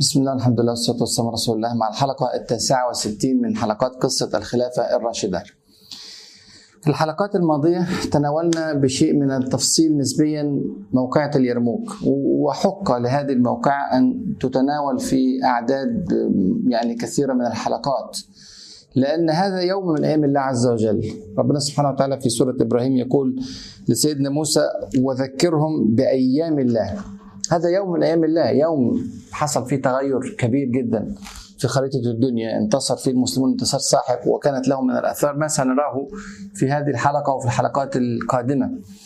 بسم الله الحمد لله والصلاة والسلام على رسول الله مع الحلقة التاسعة والستين من حلقات قصة الخلافة الراشدة في الحلقات الماضية تناولنا بشيء من التفصيل نسبيا موقعة اليرموك وحق لهذه الموقعة أن تتناول في أعداد يعني كثيرة من الحلقات لأن هذا يوم من أيام الله عز وجل ربنا سبحانه وتعالى في سورة إبراهيم يقول لسيدنا موسى وذكرهم بأيام الله هذا يوم من أيام الله يوم حصل فيه تغير كبير جدا في خريطة الدنيا انتصر فيه المسلمون انتصار ساحق وكانت لهم من الأثار ما سنراه في هذه الحلقة وفي الحلقات القادمة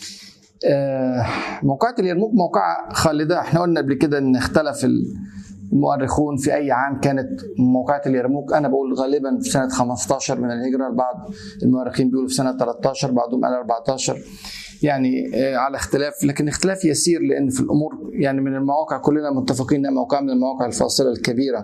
موقعة اليرموك موقعة خالدة احنا قلنا قبل كده ان اختلف المؤرخون في اي عام كانت موقعة اليرموك انا بقول غالبا في سنة 15 من الهجرة البعض المؤرخين بيقولوا في سنة 13 بعضهم قال 14 يعني على اختلاف لكن اختلاف يسير لان في الامور يعني من المواقع كلنا متفقين انها موقع من المواقع الفاصله الكبيره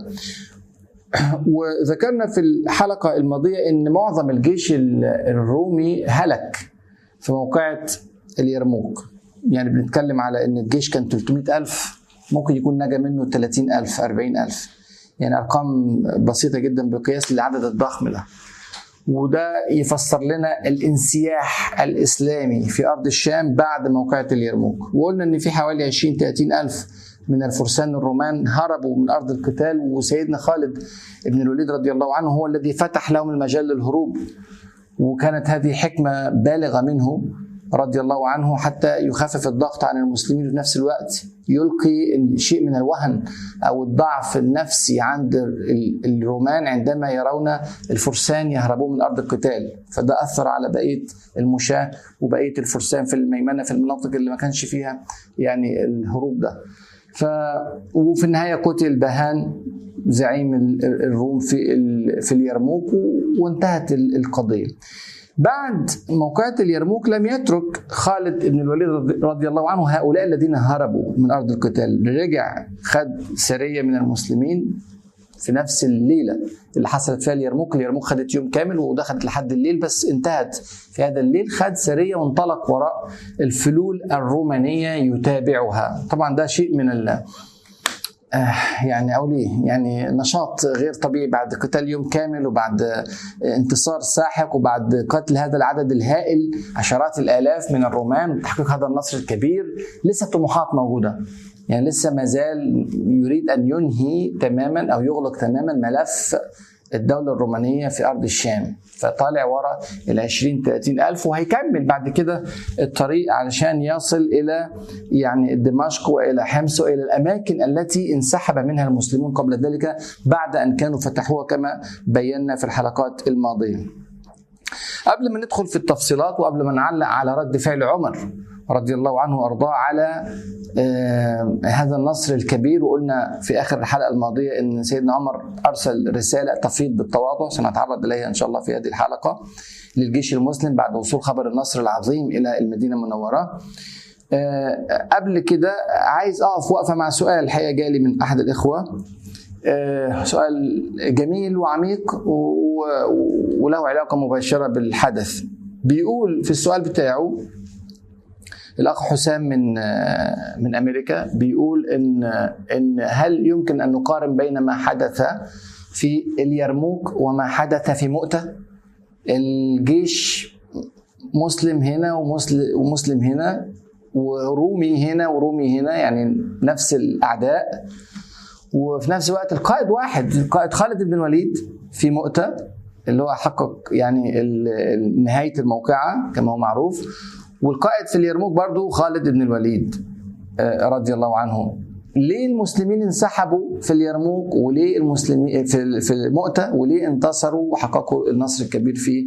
وذكرنا في الحلقه الماضيه ان معظم الجيش الرومي هلك في موقعه اليرموك يعني بنتكلم على ان الجيش كان 300 ألف ممكن يكون نجا منه 30 ألف 40 ألف يعني أرقام بسيطة جدا بقياس للعدد الضخم ده وده يفسر لنا الانسياح الاسلامي في ارض الشام بعد موقعة اليرموك وقلنا ان في حوالي 20 30 الف من الفرسان الرومان هربوا من ارض القتال وسيدنا خالد بن الوليد رضي الله عنه هو الذي فتح لهم المجال للهروب وكانت هذه حكمه بالغه منه رضي الله عنه حتى يخفف الضغط عن المسلمين في نفس الوقت يلقي شيء من الوهن او الضعف النفسي عند الرومان عندما يرون الفرسان يهربون من ارض القتال فده اثر على بقيه المشاه وبقيه الفرسان في الميمنه في المناطق اللي ما كانش فيها يعني الهروب ده ف وفي النهايه قتل بهان زعيم الروم في في اليرموك وانتهت القضيه بعد موقعة اليرموك لم يترك خالد بن الوليد رضي الله عنه هؤلاء الذين هربوا من أرض القتال رجع خد سرية من المسلمين في نفس الليلة اللي حصلت فيها اليرموك اليرموك خدت يوم كامل ودخلت لحد الليل بس انتهت في هذا الليل خد سرية وانطلق وراء الفلول الرومانية يتابعها طبعا ده شيء من ال يعني اقول ايه يعني نشاط غير طبيعي بعد قتال يوم كامل وبعد انتصار ساحق وبعد قتل هذا العدد الهائل عشرات الالاف من الرومان وتحقيق هذا النصر الكبير لسه الطموحات موجوده يعني لسه ما زال يريد ان ينهي تماما او يغلق تماما ملف الدولة الرومانية في أرض الشام فطالع ورا ال 20 30 ألف وهيكمل بعد كده الطريق علشان يصل إلى يعني دمشق وإلى حمص وإلى الأماكن التي انسحب منها المسلمون قبل ذلك بعد أن كانوا فتحوها كما بينا في الحلقات الماضية قبل ما ندخل في التفصيلات وقبل ما نعلق على رد فعل عمر رضي الله عنه وارضاه على آه هذا النصر الكبير وقلنا في اخر الحلقه الماضيه ان سيدنا عمر ارسل رساله تفيض بالتواضع سنتعرض اليها ان شاء الله في هذه الحلقه للجيش المسلم بعد وصول خبر النصر العظيم الى المدينه المنوره آه قبل كده عايز اقف وقفه مع سؤال الحقيقه جالي من احد الاخوه آه سؤال جميل وعميق وله علاقه مباشره بالحدث بيقول في السؤال بتاعه الاخ حسام من من امريكا بيقول ان ان هل يمكن ان نقارن بين ما حدث في اليرموك وما حدث في مؤتة الجيش مسلم هنا ومسلم ومسلم هنا ورومي هنا ورومي هنا يعني نفس الاعداء وفي نفس الوقت القائد واحد القائد خالد بن الوليد في مؤتة اللي هو حقق يعني نهايه الموقعه كما هو معروف والقائد في اليرموك برضو خالد بن الوليد رضي الله عنه ليه المسلمين انسحبوا في اليرموك وليه المسلمين في في المؤتة وليه انتصروا وحققوا النصر الكبير في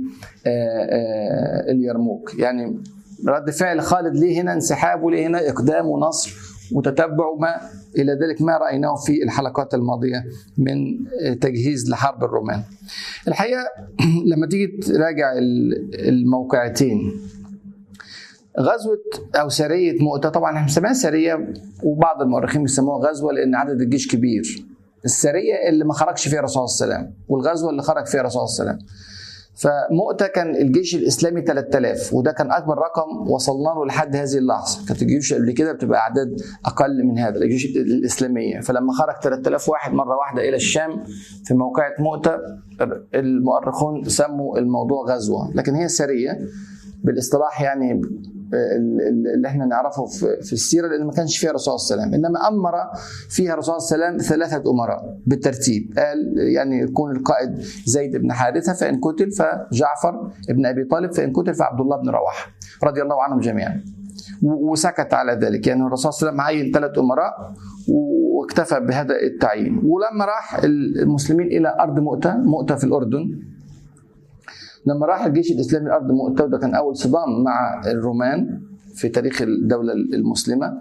اليرموك يعني رد فعل خالد ليه هنا انسحاب وليه هنا اقدام ونصر وتتبع ما الى ذلك ما رايناه في الحلقات الماضيه من تجهيز لحرب الرومان. الحقيقه لما تيجي تراجع الموقعتين غزوة أو سرية مؤتة طبعا احنا بنسميها سرية وبعض المؤرخين بيسموها غزوة لأن عدد الجيش كبير. السرية اللي ما خرجش فيها الرسول صلى الله عليه وسلم والغزوة اللي خرج فيها الرسول صلى الله عليه وسلم. فمؤتة كان الجيش الاسلامي 3000 وده كان اكبر رقم وصلنا له لحد هذه اللحظه كانت الجيوش قبل كده بتبقى اعداد اقل من هذا الجيوش الاسلاميه فلما خرج 3000 واحد مره واحده الى الشام في موقعه مؤتة المؤرخون سموا الموضوع غزوه لكن هي سريه بالاصطلاح يعني اللي احنا نعرفه في السيره لان ما كانش فيها الرسول صلى الله عليه وسلم انما امر فيها الرسول صلى الله عليه وسلم ثلاثه امراء بالترتيب قال يعني يكون القائد زيد بن حارثه فان قتل فجعفر بن ابي طالب فان قتل فعبد الله بن رواحه رضي الله عنهم جميعا وسكت على ذلك يعني الرسول صلى الله عليه وسلم عين ثلاث امراء واكتفى بهذا التعيين ولما راح المسلمين الى ارض مؤته مؤته في الاردن لما راح الجيش الاسلامي لارض مؤتة وده كان اول صدام مع الرومان في تاريخ الدوله المسلمه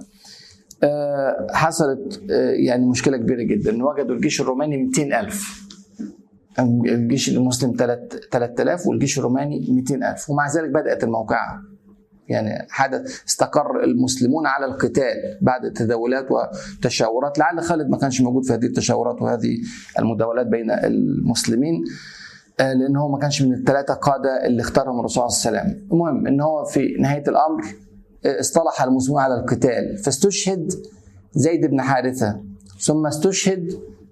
حصلت يعني مشكله كبيره جدا وجدوا الجيش الروماني 200000 الجيش المسلم 3000 والجيش الروماني 200000 ومع ذلك بدات الموقعه يعني حدث استقر المسلمون على القتال بعد تداولات وتشاورات لعل خالد ما كانش موجود في هذه التشاورات وهذه المداولات بين المسلمين لان هو ما كانش من الثلاثه قاده اللي اختارهم الرسول صلى الله عليه وسلم المهم ان هو في نهايه الامر اصطلح المسلمون على القتال فاستشهد زيد بن حارثه ثم استشهد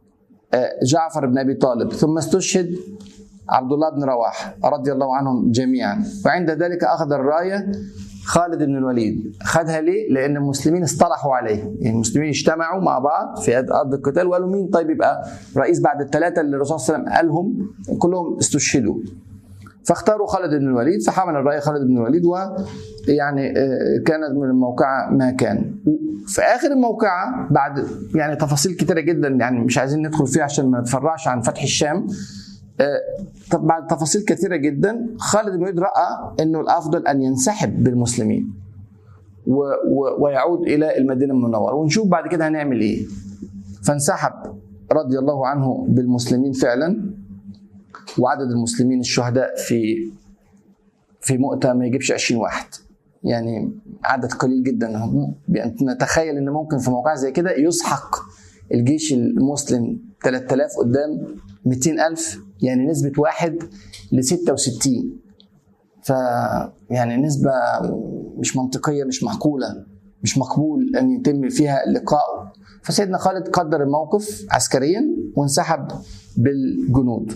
جعفر بن ابي طالب ثم استشهد عبد الله بن رواحه رضي الله عنهم جميعا وعند ذلك اخذ الرايه خالد بن الوليد خدها ليه؟ لان المسلمين اصطلحوا عليه يعني المسلمين اجتمعوا مع بعض في ارض القتال وقالوا مين طيب يبقى رئيس بعد الثلاثه اللي الرسول صلى الله عليه وسلم قالهم كلهم استشهدوا فاختاروا خالد بن الوليد فحمل الرايه خالد بن الوليد ويعني كانت من الموقعه ما كان في اخر الموقعه بعد يعني تفاصيل كتيره جدا يعني مش عايزين ندخل فيها عشان ما نتفرعش عن فتح الشام طب بعد تفاصيل كثيره جدا خالد بن الوليد راى انه الافضل ان ينسحب بالمسلمين و و ويعود الى المدينه المنوره ونشوف بعد كده هنعمل ايه فانسحب رضي الله عنه بالمسلمين فعلا وعدد المسلمين الشهداء في في مؤتة ما يجيبش 20 واحد يعني عدد قليل جدا نتخيل ان ممكن في موقع زي كده يسحق الجيش المسلم 3000 قدام 200000 يعني نسبة واحد ل 66 ف يعني نسبة مش منطقية مش معقولة مش مقبول أن يتم فيها اللقاء فسيدنا خالد قدر الموقف عسكريا وانسحب بالجنود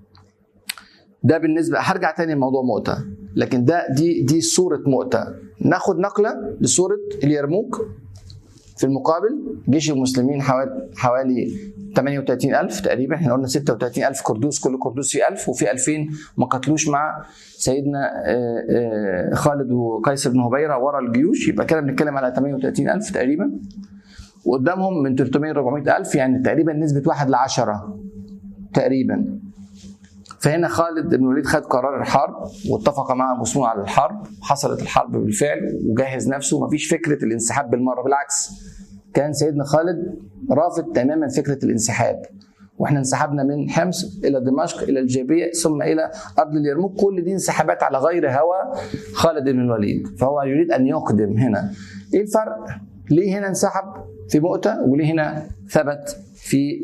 ده بالنسبة هرجع تاني لموضوع مؤتة لكن ده دي دي صورة مؤتة ناخد نقلة لصورة اليرموك في المقابل جيش المسلمين حوالي حوالي 38000 تقريبا احنا قلنا 36000 كردوس كل كردوس فيه 1000 وفي 2000 ما قتلوش مع سيدنا خالد وقيس بن هبيره ورا الجيوش يبقى كده بنتكلم على 38000 تقريبا وقدامهم من 300 ل 400000 يعني تقريبا نسبه 1 ل 10 تقريبا فهنا خالد بن الوليد خد قرار الحرب واتفق مع المسلمون على الحرب حصلت الحرب بالفعل وجهز نفسه مفيش فكره الانسحاب بالمره بالعكس كان سيدنا خالد رافض تماما فكره الانسحاب واحنا انسحبنا من حمص الى دمشق الى الجابيه ثم الى ارض اليرموك كل دي انسحابات على غير هوى خالد بن الوليد فهو يريد ان يقدم هنا ايه الفرق ليه هنا انسحب في مؤتة وليه هنا ثبت في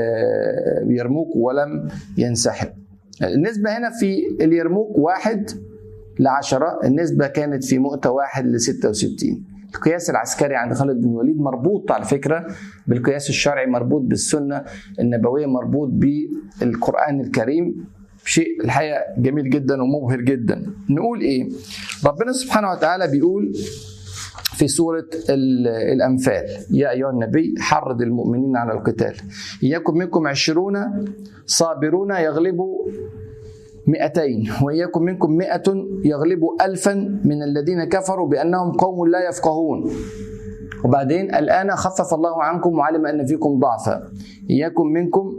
يرموك ولم ينسحب النسبة هنا في اليرموك واحد لعشرة النسبة كانت في مؤتة واحد لستة وستين القياس العسكري عند خالد بن الوليد مربوط على فكرة بالقياس الشرعي مربوط بالسنة النبوية مربوط بالقرآن الكريم شيء الحقيقة جميل جدا ومبهر جدا نقول ايه ربنا سبحانه وتعالى بيقول في سورة الأنفال يا أيها النبي حرض المؤمنين على القتال إن يكن منكم عشرون صابرون يغلبوا مئتين وإن يكن منكم مئة يغلبوا ألفا من الذين كفروا بأنهم قوم لا يفقهون وبعدين الآن خفف الله عنكم وعلم أن فيكم ضعفا إن يكن منكم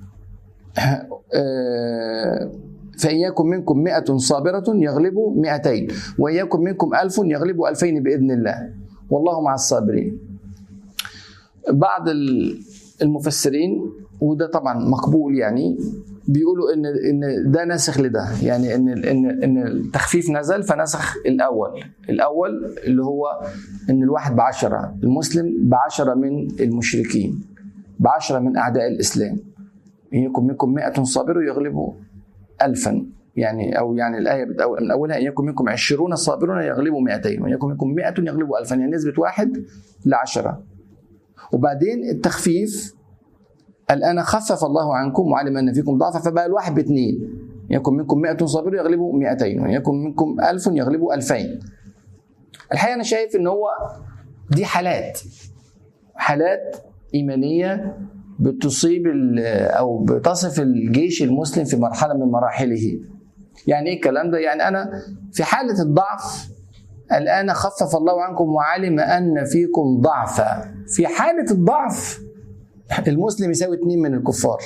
فإن يكن منكم مئة صابرة يغلبوا مئتين وإن يكن منكم ألف يغلبوا ألفين بإذن الله والله مع الصابرين بعض المفسرين وده طبعا مقبول يعني بيقولوا ان ان ده ناسخ لده يعني ان ان ان التخفيف نزل فنسخ الاول الاول اللي هو ان الواحد بعشرة المسلم بعشرة من المشركين بعشرة من اعداء الاسلام ان يكن منكم مئة صابر يغلبوا ألفا يعني او يعني الايه بتقول من اولها ان يكن منكم عشرون صابرون يغلبوا 200 وان يكن منكم 100 يغلبوا 1000 يعني نسبه واحد لعشرة وبعدين التخفيف الان خفف الله عنكم وعلم ان فيكم ضعفا فبقى الواحد باثنين يكن منكم 100 صابر يغلبوا 200 وان يكن منكم 1000 يغلبوا 2000 الحقيقه انا شايف ان هو دي حالات حالات ايمانيه بتصيب او بتصف الجيش المسلم في مرحله من مراحله يعني ايه الكلام ده يعني انا في حاله الضعف الان خفف الله عنكم وعلم ان فيكم ضعفا في حاله الضعف المسلم يساوي اثنين من الكفار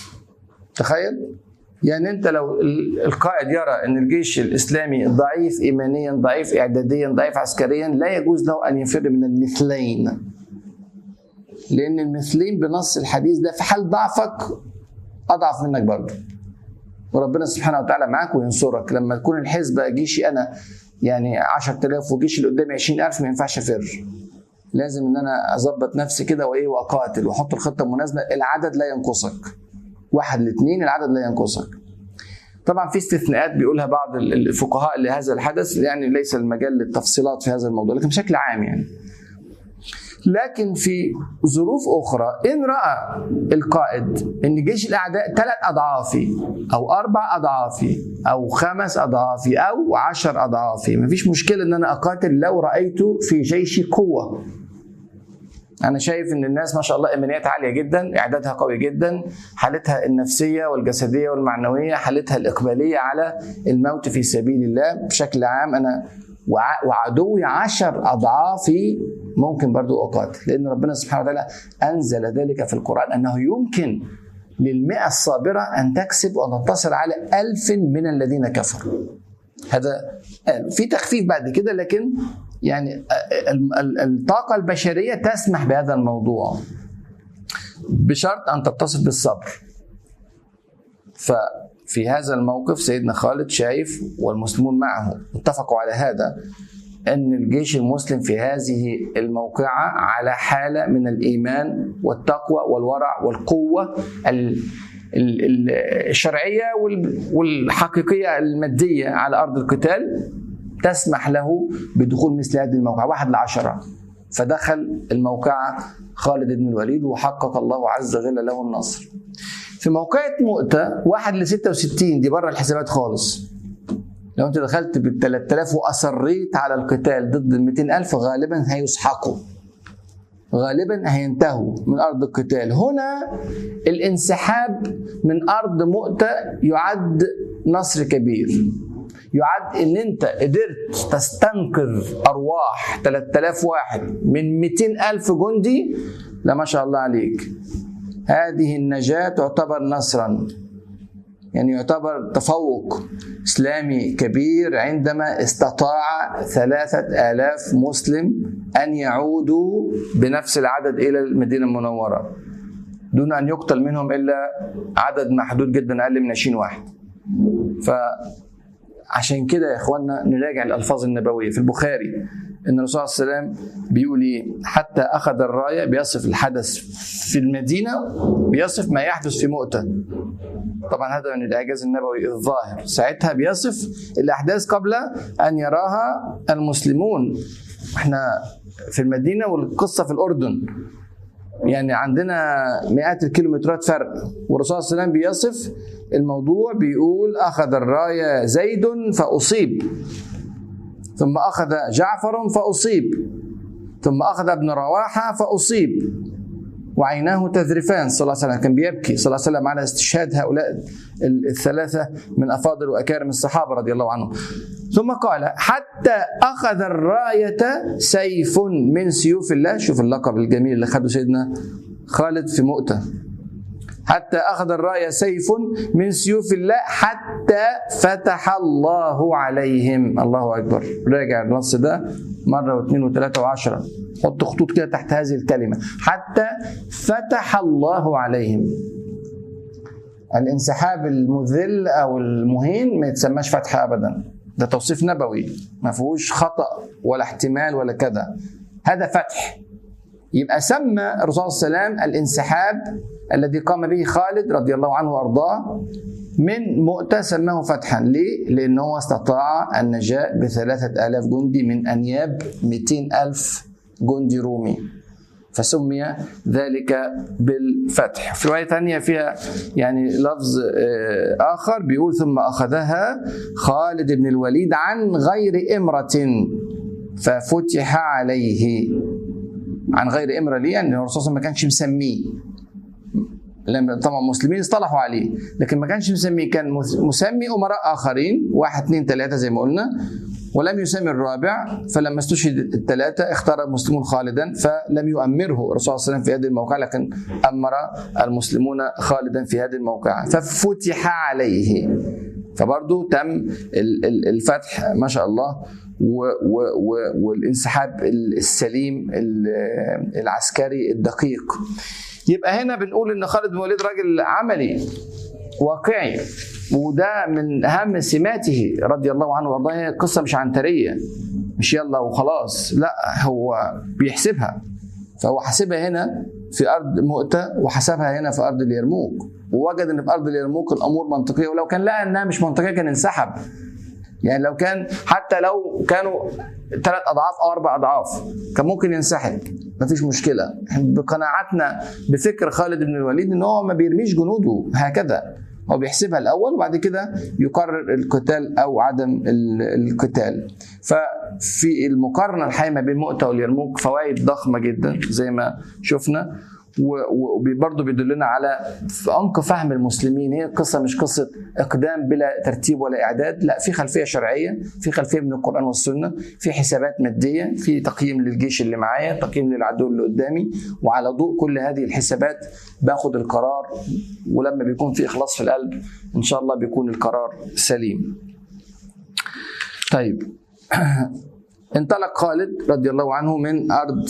تخيل يعني انت لو القائد يرى ان الجيش الاسلامي ضعيف ايمانيا ضعيف اعداديا ضعيف عسكريا لا يجوز له ان يفر من المثلين لان المثلين بنص الحديث ده في حال ضعفك اضعف منك برضه وربنا سبحانه وتعالى معاك وينصرك لما تكون الحزب جيشي انا يعني 10000 وجيش اللي قدامي 20000 ما ينفعش افر لازم ان انا اظبط نفسي كده وايه واقاتل واحط الخطه المناسبه العدد لا ينقصك واحد لاثنين العدد لا ينقصك طبعا في استثناءات بيقولها بعض الفقهاء لهذا الحدث يعني ليس المجال للتفصيلات في هذا الموضوع لكن بشكل عام يعني لكن في ظروف أخرى إن رأى القائد أن جيش الأعداء ثلاث أضعافي أو أربع أضعافي أو خمس أضعافي أو عشر أضعافي مفيش مشكلة أن أنا أقاتل لو رأيت في جيشي قوة انا شايف ان الناس ما شاء الله ايمانيات عاليه جدا اعدادها قوي جدا حالتها النفسيه والجسديه والمعنويه حالتها الاقباليه على الموت في سبيل الله بشكل عام انا وعدوي عشر اضعافي ممكن برضو اقاتل لان ربنا سبحانه وتعالى انزل ذلك في القران انه يمكن للمئة الصابرة أن تكسب وتنتصر على ألف من الذين كفروا هذا في تخفيف بعد كده لكن يعني الطاقة البشرية تسمح بهذا الموضوع بشرط أن تتصف بالصبر ففي هذا الموقف سيدنا خالد شايف والمسلمون معه اتفقوا على هذا أن الجيش المسلم في هذه الموقعة على حالة من الإيمان والتقوى والورع والقوة الشرعية والحقيقية المادية على أرض القتال تسمح له بدخول مثل هذه الموقعة واحد لعشرة فدخل الموقعة خالد بن الوليد وحقق الله عز وجل له النصر في موقعة مؤتة واحد ل 66 دي بره الحسابات خالص لو انت دخلت بال 3000 واصريت على القتال ضد ال 200000 غالبا هيسحقوا غالبا هينتهوا من ارض القتال هنا الانسحاب من ارض مؤتة يعد نصر كبير يعد ان انت قدرت تستنقذ ارواح 3000 واحد من 200000 جندي لا ما شاء الله عليك هذه النجاة تعتبر نصرا يعني يعتبر تفوق إسلامي كبير عندما استطاع ثلاثة آلاف مسلم أن يعودوا بنفس العدد إلى المدينة المنورة دون أن يقتل منهم إلا عدد محدود جدا أقل من 20 واحد ف عشان كده يا اخوانا نراجع الالفاظ النبويه في البخاري ان الرسول صلى الله عليه وسلم بيقول ايه حتى اخذ الرايه بيصف الحدث في المدينه بيصف ما يحدث في مؤته طبعا هذا من الاعجاز النبوي الظاهر ساعتها بيصف الاحداث قبل ان يراها المسلمون احنا في المدينه والقصه في الاردن يعني عندنا مئات الكيلومترات فرق والرسول صلى الله عليه وسلم بيصف الموضوع بيقول اخذ الرايه زيد فاصيب ثم اخذ جعفر فاصيب ثم اخذ ابن رواحه فاصيب وعيناه تذرفان صلى الله عليه وسلم كان بيبكي صلى الله عليه وسلم على استشهاد هؤلاء الثلاثة من أفاضل وأكارم الصحابة رضي الله عنهم ثم قال حتى أخذ الراية سيف من سيوف الله شوف اللقب الجميل اللي خده سيدنا خالد في مؤتة حتى أخذ الراية سيف من سيوف الله حتى فتح الله عليهم الله أكبر راجع النص ده مرة واثنين وثلاثة وعشرة حط خطوط كده تحت هذه الكلمة حتى فتح الله عليهم الانسحاب المذل أو المهين ما يتسماش فتح أبدا ده توصيف نبوي ما فيهوش خطأ ولا احتمال ولا كذا هذا فتح يبقى سمى الرسول صلى الله عليه وسلم الانسحاب الذي قام به خالد رضي الله عنه وارضاه من مؤتة سماه فتحا ليه؟ لأنه استطاع النجاة بثلاثة آلاف جندي من أنياب مئتين ألف جندي رومي فسمي ذلك بالفتح في رواية ثانية فيها يعني لفظ آه، آخر بيقول ثم أخذها خالد بن الوليد عن غير إمرة ففتح عليه عن غير إمرة ليه؟ يعني الرسول صلى الله عليه وسلم ما كانش مسميه لما طبعا المسلمين اصطلحوا عليه لكن ما كانش مسميه كان مسمي امراء اخرين واحد اثنين ثلاثه زي ما قلنا ولم يسمي الرابع فلما استشهد الثلاثه اختار المسلمون خالدا فلم يؤمره الرسول صلى الله عليه وسلم في هذه الموقعه لكن امر المسلمون خالدا في هذه الموقعه ففتح عليه فبرضه تم الفتح ما شاء الله والانسحاب السليم العسكري الدقيق يبقى هنا بنقول ان خالد بن الوليد راجل عملي واقعي وده من اهم سماته رضي الله عنه وارضاه هي قصه مش عنتريه مش يلا وخلاص لا هو بيحسبها فهو حاسبها هنا في ارض مؤتة وحسبها هنا في ارض اليرموك ووجد ان في ارض اليرموك الامور منطقيه ولو كان لقى انها مش منطقيه كان انسحب يعني لو كان حتى لو كانوا ثلاث اضعاف او اربع اضعاف كان ممكن ينسحب مفيش مشكله بقناعتنا بفكر خالد بن الوليد ان هو ما بيرميش جنوده هكذا هو بيحسبها الاول وبعد كده يقرر القتال او عدم القتال ففي المقارنه الحقيقه بين مؤتة واليرموك فوائد ضخمه جدا زي ما شفنا وبرضه بيدلنا على عمق فهم المسلمين هي القصه مش قصه اقدام بلا ترتيب ولا اعداد لا في خلفيه شرعيه في خلفيه من القران والسنه في حسابات ماديه في تقييم للجيش اللي معايا تقييم للعدو اللي قدامي وعلى ضوء كل هذه الحسابات باخد القرار ولما بيكون في اخلاص في القلب ان شاء الله بيكون القرار سليم طيب انطلق خالد رضي الله عنه من ارض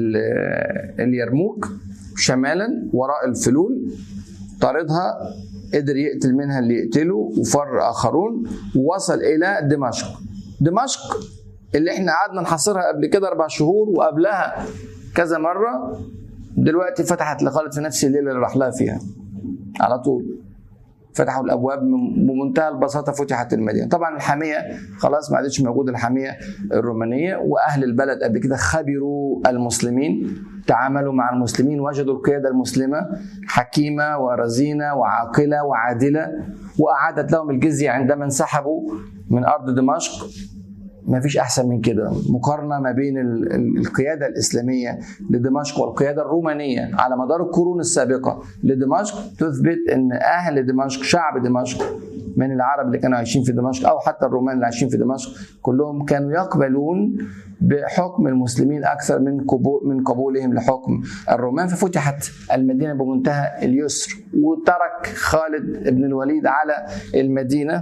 اليرموك شمالا وراء الفلول طاردها قدر يقتل منها اللي يقتله وفر اخرون ووصل الى دمشق دمشق اللي احنا قعدنا نحاصرها قبل كده اربع شهور وقبلها كذا مره دلوقتي فتحت لخالد في نفس الليله اللي راح لها فيها على طول فتحوا الابواب بمنتهى البساطه فتحت المدينه طبعا الحاميه خلاص ما عادتش موجوده الحاميه الرومانيه واهل البلد قبل كده خبروا المسلمين تعاملوا مع المسلمين وجدوا القياده المسلمه حكيمه ورزينه وعاقله وعادله واعادت لهم الجزيه عندما انسحبوا من ارض دمشق ما فيش احسن من كده مقارنه ما بين القياده الاسلاميه لدمشق والقياده الرومانيه على مدار القرون السابقه لدمشق تثبت ان اهل دمشق شعب دمشق من العرب اللي كانوا عايشين في دمشق او حتى الرومان اللي عايشين في دمشق كلهم كانوا يقبلون بحكم المسلمين اكثر من من قبولهم لحكم الرومان ففتحت المدينه بمنتهى اليسر وترك خالد بن الوليد على المدينه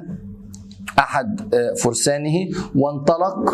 احد آه، فرسانه وانطلق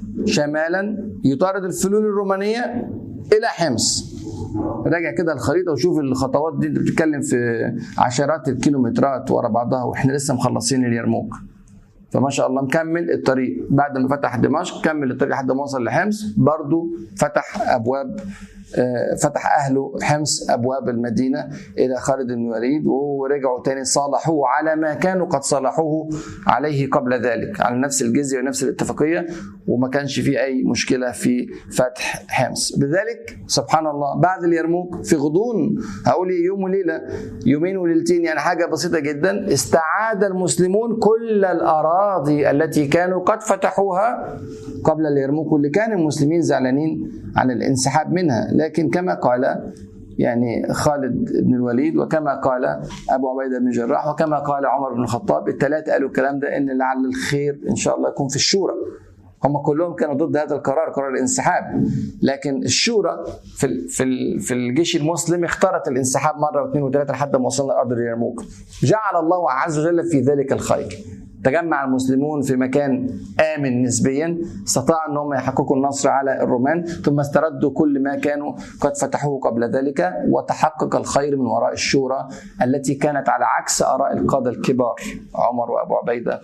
شمالا يطارد الفلول الرومانيه الى حمص راجع كده الخريطه وشوف الخطوات دي انت بتتكلم في عشرات الكيلومترات ورا بعضها واحنا لسه مخلصين اليرموك فما شاء الله مكمل الطريق بعد ما فتح دمشق كمل الطريق لحد ما وصل لحمص برضه فتح ابواب آه، فتح اهله حمص ابواب المدينه الى خالد بن الوليد ورجعوا تاني صالحوه على ما كانوا قد صالحوه عليه قبل ذلك على نفس الجزيه ونفس الاتفاقيه وما كانش في اي مشكله في فتح حمص بذلك سبحان الله بعد اليرموك في غضون هقول يوم وليله يومين وليلتين يعني حاجه بسيطه جدا استعاد المسلمون كل الاراضي التي كانوا قد فتحوها قبل اليرموك واللي كان المسلمين زعلانين عن الانسحاب منها لكن كما قال يعني خالد بن الوليد وكما قال ابو عبيده بن الجراح وكما قال عمر بن الخطاب الثلاثه قالوا الكلام ده ان لعل الخير ان شاء الله يكون في الشورى هم كلهم كانوا ضد هذا القرار قرار الانسحاب لكن الشورى في في في الجيش المسلم اختارت الانسحاب مره واثنين وثلاثه لحد ما وصلنا لارض اليرموك جعل الله عز وجل في ذلك الخير تجمع المسلمون في مكان آمن نسبيا استطاعوا أنهم يحققوا النصر على الرومان ثم استردوا كل ما كانوا قد فتحوه قبل ذلك وتحقق الخير من وراء الشورى التي كانت على عكس آراء القادة الكبار عمر وأبو عبيدة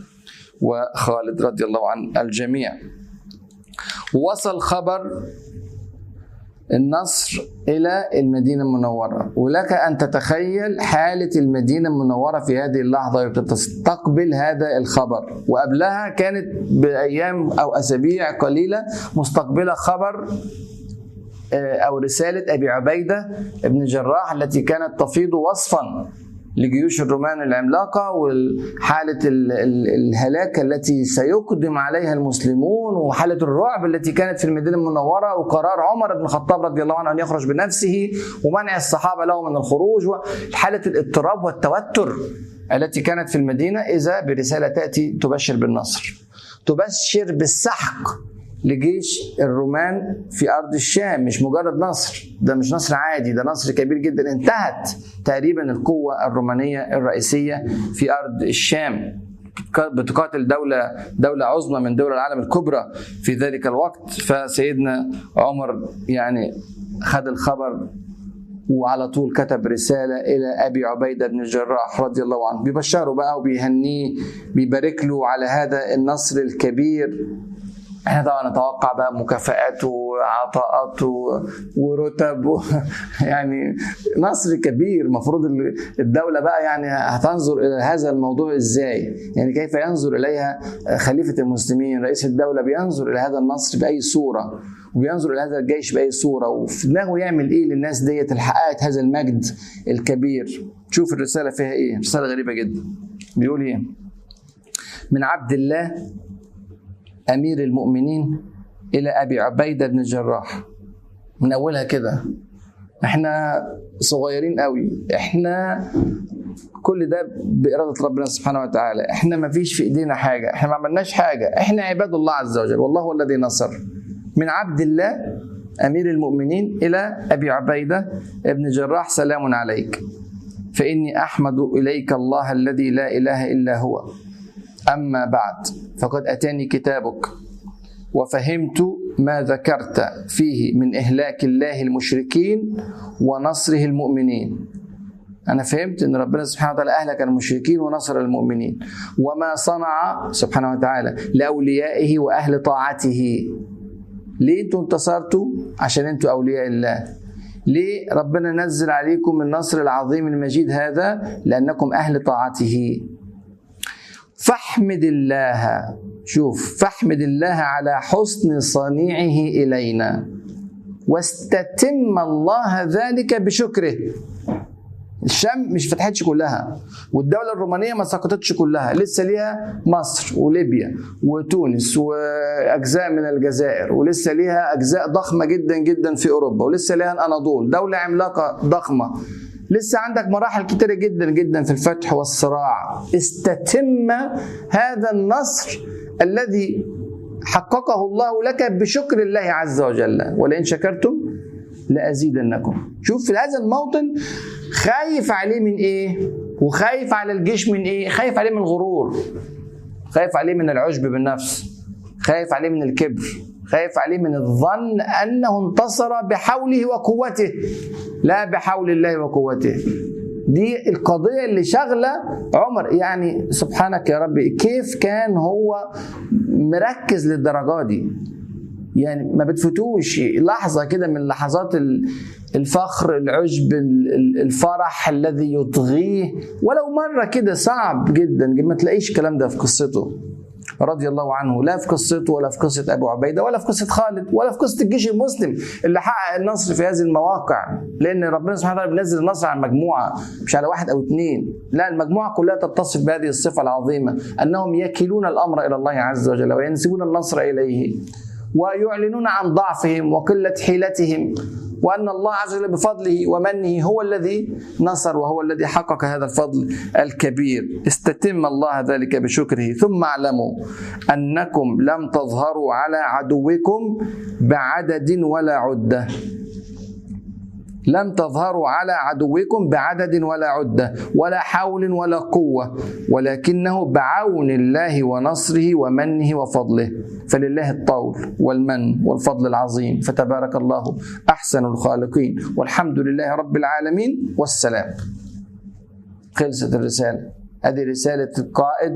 وخالد رضي الله عن الجميع وصل خبر النصر الى المدينه المنوره ولك ان تتخيل حاله المدينه المنوره في هذه اللحظه تستقبل هذا الخبر وقبلها كانت بايام او اسابيع قليله مستقبله خبر او رساله ابي عبيده بن جراح التي كانت تفيض وصفا لجيوش الرومان العملاقة وحالة الهلاك التي سيقدم عليها المسلمون وحالة الرعب التي كانت في المدينة المنورة وقرار عمر بن الخطاب رضي الله عنه أن يخرج بنفسه ومنع الصحابة له من الخروج وحالة الاضطراب والتوتر التي كانت في المدينة إذا برسالة تأتي تبشر بالنصر تبشر بالسحق لجيش الرومان في ارض الشام مش مجرد نصر ده مش نصر عادي ده نصر كبير جدا انتهت تقريبا القوه الرومانيه الرئيسيه في ارض الشام بتقاتل دولة دولة عظمى من دول العالم الكبرى في ذلك الوقت فسيدنا عمر يعني خد الخبر وعلى طول كتب رسالة إلى أبي عبيدة بن الجراح رضي الله عنه بيبشره بقى وبيهنيه بيبارك له على هذا النصر الكبير احنا طبعا نتوقع بقى مكافآت وعطاءات ورتب و... يعني نصر كبير المفروض الدولة بقى يعني هتنظر إلى هذا الموضوع إزاي يعني كيف ينظر إليها خليفة المسلمين رئيس الدولة بينظر إلى هذا النصر بأي صورة وبينظر إلى هذا الجيش بأي صورة وفي دماغه يعمل إيه للناس ديت اللي حققت هذا المجد الكبير شوف الرسالة فيها إيه رسالة غريبة جدا بيقول إيه من عبد الله امير المؤمنين الى ابي عبيده بن الجراح من اولها كده احنا صغيرين قوي احنا كل ده بإرادة ربنا سبحانه وتعالى احنا ما فيش في ايدينا حاجة احنا ما عملناش حاجة احنا عباد الله عز وجل والله هو الذي نصر من عبد الله أمير المؤمنين إلى أبي عبيدة بن جراح سلام عليك فإني أحمد إليك الله الذي لا إله إلا هو أما بعد فقد أتاني كتابك وفهمت ما ذكرت فيه من إهلاك الله المشركين ونصره المؤمنين أنا فهمت أن ربنا سبحانه وتعالى أهلك المشركين ونصر المؤمنين وما صنع سبحانه وتعالى لأوليائه وأهل طاعته ليه أنتوا انتصرتوا؟ عشان أنتوا أولياء الله ليه ربنا نزل عليكم النصر العظيم المجيد هذا؟ لأنكم أهل طاعته فاحمد الله شوف فاحمد الله على حسن صنيعه الينا واستتم الله ذلك بشكره الشام مش فتحتش كلها والدولة الرومانية ما سقطتش كلها لسه ليها مصر وليبيا وتونس وأجزاء من الجزائر ولسه ليها أجزاء ضخمة جدا جدا في أوروبا ولسه ليها الأناضول دولة عملاقة ضخمة لسه عندك مراحل كتيرة جدا جدا في الفتح والصراع استتم هذا النصر الذي حققه الله لك بشكر الله عز وجل ولئن شكرتم لأزيدنكم شوف في هذا الموطن خايف عليه من ايه وخايف على الجيش من ايه خايف عليه من الغرور خايف عليه من العجب بالنفس خايف عليه من الكبر خايف عليه من الظن انه انتصر بحوله وقوته لا بحول الله وقوته دي القضية اللي شغلة عمر يعني سبحانك يا ربي كيف كان هو مركز للدرجة دي يعني ما بتفوتوش لحظة كده من لحظات الفخر العجب الفرح الذي يطغيه ولو مرة كده صعب جدا ما تلاقيش الكلام ده في قصته رضي الله عنه لا في قصته ولا في قصة أبو عبيدة ولا في قصة خالد ولا في قصة الجيش المسلم اللي حقق النصر في هذه المواقع لأن ربنا سبحانه وتعالى بينزل النصر على مجموعة مش على واحد أو اثنين لا المجموعة كلها تتصف بهذه الصفة العظيمة أنهم يكلون الأمر إلى الله عز وجل وينسبون النصر إليه ويعلنون عن ضعفهم وقلة حيلتهم وأن الله عز وجل بفضله ومنه هو الذي نصر وهو الذي حقق هذا الفضل الكبير استتم الله ذلك بشكره ثم اعلموا أنكم لم تظهروا على عدوكم بعدد ولا عدة لم تظهروا على عدوكم بعدد ولا عدة ولا حول ولا قوة ولكنه بعون الله ونصره ومنه وفضله فلله الطول والمن والفضل العظيم فتبارك الله أحسن الخالقين والحمد لله رب العالمين والسلام خلصت الرسالة هذه رسالة القائد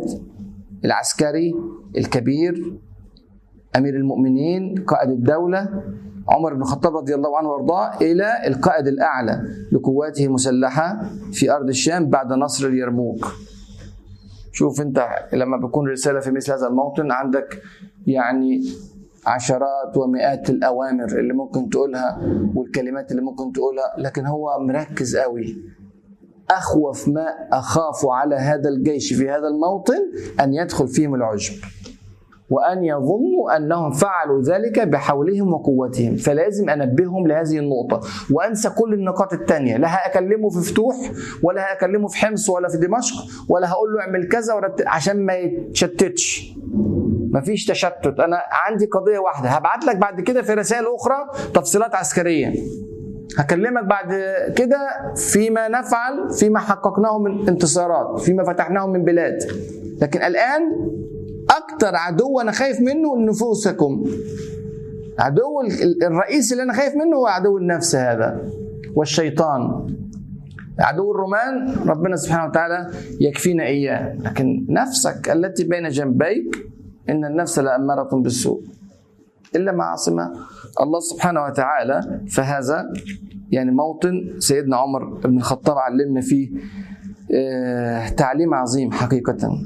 العسكري الكبير أمير المؤمنين قائد الدولة عمر بن الخطاب رضي الله عنه وارضاه الى القائد الاعلى لقواته المسلحه في ارض الشام بعد نصر اليرموك شوف انت لما بيكون رساله في مثل هذا الموطن عندك يعني عشرات ومئات الاوامر اللي ممكن تقولها والكلمات اللي ممكن تقولها لكن هو مركز قوي اخوف ما اخاف على هذا الجيش في هذا الموطن ان يدخل فيهم العجب وان يظنوا انهم فعلوا ذلك بحولهم وقوتهم فلازم انبههم لهذه النقطه وانسى كل النقاط الثانيه لا هاكلمه في فتوح ولا هاكلمه في حمص ولا في دمشق ولا هقول له اعمل كذا ولا عشان ما يتشتتش مفيش تشتت انا عندي قضيه واحده هبعت لك بعد كده في رسائل اخرى تفصيلات عسكريه هكلمك بعد كده فيما نفعل فيما حققناه من انتصارات فيما فتحناه من بلاد لكن الان اكتر عدو انا خايف منه نفوسكم عدو الرئيس اللي انا خايف منه هو عدو النفس هذا والشيطان عدو الرومان ربنا سبحانه وتعالى يكفينا اياه لكن نفسك التي بين جنبيك ان النفس لاماره بالسوء الا ما عصم الله سبحانه وتعالى فهذا يعني موطن سيدنا عمر بن الخطاب علمنا فيه تعليم عظيم حقيقه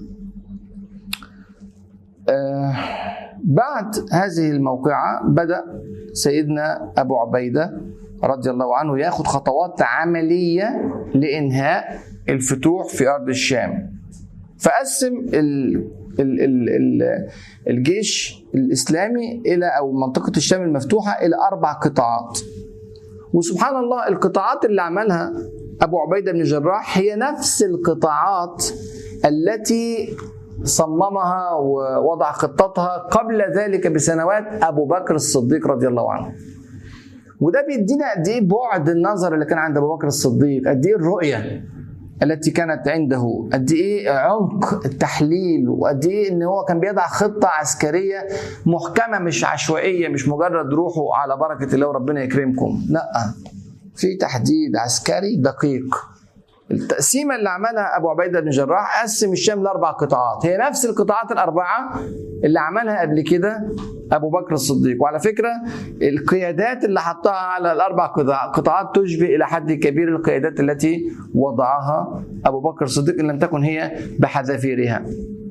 بعد هذه الموقعة بدأ سيدنا أبو عبيدة رضي الله عنه ياخذ خطوات عملية لإنهاء الفتوح في أرض الشام فقسم ال ال ال ال الجيش الإسلامي إلى أو منطقة الشام المفتوحة إلى أربع قطاعات وسبحان الله القطاعات اللي عملها أبو عبيدة بن جراح هي نفس القطاعات التي صممها ووضع خطتها قبل ذلك بسنوات ابو بكر الصديق رضي الله عنه. وده بيدينا قد ايه بعد النظر اللي كان عند ابو بكر الصديق، قد ايه الرؤيه التي كانت عنده، قد ايه عمق التحليل وقد ايه ان هو كان بيضع خطه عسكريه محكمه مش عشوائيه مش مجرد روحوا على بركه الله وربنا يكرمكم، لا في تحديد عسكري دقيق. التقسيمه اللي عملها ابو عبيده بن جراح قسم الشام لاربع قطاعات هي نفس القطاعات الاربعه اللي عملها قبل كده ابو بكر الصديق وعلى فكره القيادات اللي حطها على الاربع قطاعات تشبه الى حد كبير القيادات التي وضعها ابو بكر الصديق ان لم تكن هي بحذافيرها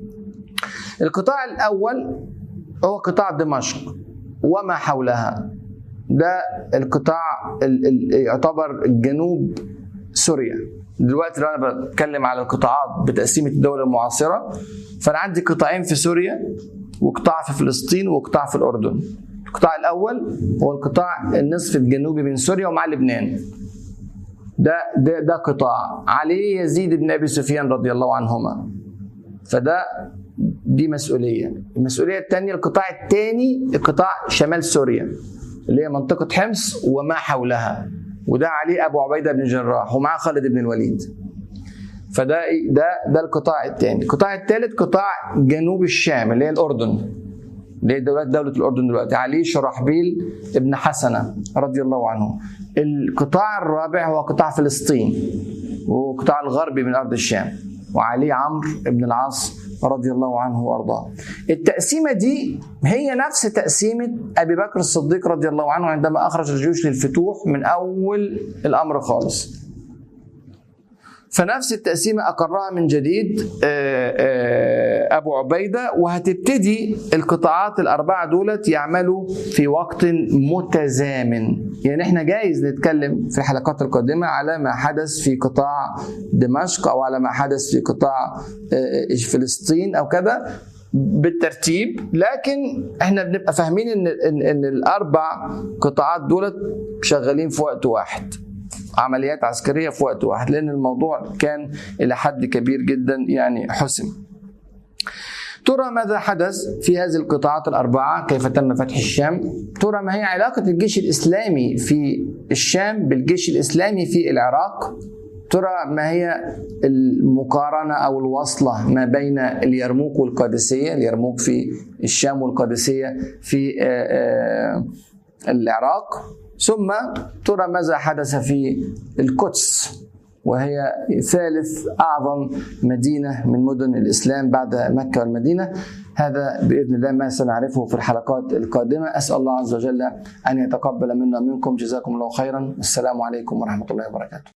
القطاع الاول هو قطاع دمشق وما حولها ده القطاع يعتبر جنوب سوريا دلوقتي لو انا بتكلم على القطاعات بتقسيمه الدوله المعاصره فانا عندي قطاعين في سوريا وقطاع في فلسطين وقطاع في الاردن القطاع الاول هو القطاع النصف الجنوبي من سوريا ومع لبنان ده ده ده قطاع عليه يزيد بن ابي سفيان رضي الله عنهما فده دي مسؤوليه المسؤوليه الثانيه القطاع الثاني قطاع شمال سوريا اللي هي منطقه حمص وما حولها وده عليه ابو عبيده بن جراح ومعاه خالد بن الوليد فده ده ده القطاع الثاني القطاع الثالث قطاع جنوب الشام اللي هي الاردن اللي هي دولة دولة الأردن دلوقتي علي شرحبيل ابن حسنة رضي الله عنه القطاع الرابع هو قطاع فلسطين وقطاع الغربي من أرض الشام وعلي عمرو بن العاص رضي الله عنه وارضاه. التقسيمه دي هي نفس تقسيمه ابي بكر الصديق رضي الله عنه عندما اخرج الجيوش للفتوح من اول الامر خالص. فنفس التقسيمه اقرها من جديد ابو عبيده وهتبتدي القطاعات الاربعه دولت يعملوا في وقت متزامن يعني احنا جايز نتكلم في الحلقات القادمه على ما حدث في قطاع دمشق او على ما حدث في قطاع فلسطين او كذا بالترتيب لكن احنا بنبقى فاهمين ان ان, إن الاربع قطاعات دولت شغالين في وقت واحد عمليات عسكريه في وقت واحد لان الموضوع كان الى حد كبير جدا يعني حسم. ترى ماذا حدث في هذه القطاعات الاربعه؟ كيف تم فتح الشام؟ ترى ما هي علاقه الجيش الاسلامي في الشام بالجيش الاسلامي في العراق؟ ترى ما هي المقارنه او الوصله ما بين اليرموك والقادسيه، اليرموك في الشام والقادسيه في العراق ثم ترى ماذا حدث في القدس وهي ثالث أعظم مدينة من مدن الإسلام بعد مكة والمدينة هذا بإذن الله ما سنعرفه في الحلقات القادمة أسأل الله عز وجل أن يتقبل منا ومنكم جزاكم الله خيرا السلام عليكم ورحمة الله وبركاته